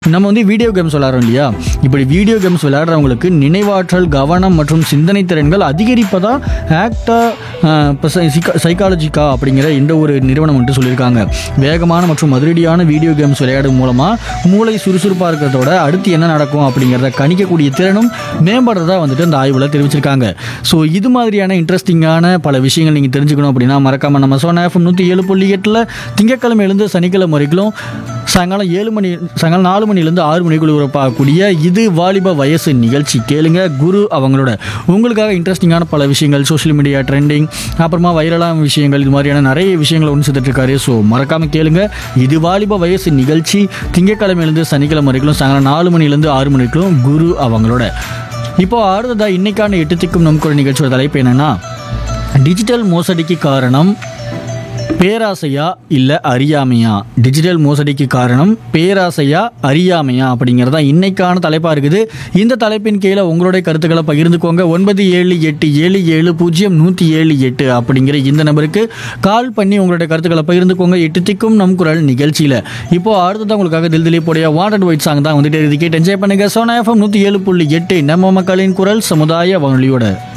நம்ம வந்து video games விளையாடுறோம் இல்லையா இப்படி வீடியோ கேம்ஸ் விளையாடுறவங்களுக்கு நினைவாற்றல் கவனம் மற்றும் சிந்தனை திறன்கள் அதிகரிப்பதா ஆக்டா சைக்காலஜிக்கா அப்படிங்கிற இந்த ஒரு நிறுவனம் வந்துட்டு சொல்லியிருக்காங்க வேகமான மற்றும் அதிரடியான வீடியோ கேம்ஸ் விளையாடும் மூலமாக மூளை சுறுசுறுப்பாக இருக்கிறதோட அடுத்து என்ன நடக்கும் அப்படிங்கிறத கணிக்கக்கூடிய திறனும் மேம்படுறதா வந்துட்டு அந்த ஆய்வில் தெரிவிச்சிருக்காங்க ஸோ இது மாதிரியான இன்ட்ரெஸ்டிங்கான பல விஷயங்கள் நீங்கள் தெரிஞ்சுக்கணும் அப்படின்னா மறக்காமல் நம்ம சோனா எஃப்எம் நூற்றி ஏழு புள்ளி எட்டில் திங்கக்கிழமையிலேருந்து சனிக்கிழமை வரைக்கும் சாயங்காலம் ஏழு மணி சாயங்காலம் நாலு மணிலேருந்து ஆறு மணிக்குள்ள உறப்பாகக்கூடிய இது வாலிப வயசு நிகழ்ச்சி கேளுங்க குரு அவங்களோட உங்களுக்காக இன்ட்ரெஸ்டிங்கான பல விஷயங்கள் சோஷியல் மீடியா ட்ரெண்டிங் அப்புறமா வைரலான விஷயங்கள் இது மாதிரியான நிறைய விஷயங்களை ஒன்று சேர்த்துட்டு இருக்காரு ஸோ மறக்காமல் கேளுங்க இது வாலிப வயசு நிகழ்ச்சி திங்கக்கிழமையிலேருந்து சனிக்கிழமை வரைக்கும் சாயங்காலம் நாலு மணிலேருந்து ஆறு மணிக்கும் குரு அவங்களோட இப்போ அடுத்ததா இன்னைக்கான எட்டு திக்கும் நம் குரல் நிகழ்ச்சியோட தலைப்பு என்னன்னா டிஜிட்டல் மோசடிக்கு காரணம் பேராசையா இல்லை அறியாமையா டிஜிட்டல் மோசடிக்கு காரணம் பேராசையா அறியாமையா அப்படிங்கிறது தான் இன்னைக்கான தலைப்பாக இருக்குது இந்த தலைப்பின் கீழே உங்களுடைய கருத்துக்களை பகிர்ந்துக்கோங்க ஒன்பது ஏழு எட்டு ஏழு ஏழு பூஜ்ஜியம் நூற்றி ஏழு எட்டு அப்படிங்கிற இந்த நம்பருக்கு கால் பண்ணி உங்களுடைய கருத்துக்களை பகிர்ந்துக்கோங்க எட்டு திக்கும் நம் குரல் நிகழ்ச்சியில் இப்போ அடுத்ததான் உங்களுக்காக தில் திலீப்புடைய வாண்டட் ஒயிட் சாங் தான் வந்துட்டு இது கேட்டு என்ஜாய் பண்ணுங்க சோனா எஃப்எம் நூற்றி ஏழு புள்ளி எட்டு நம்ம மக்களின் குரல் சமுதாய வானொலியோட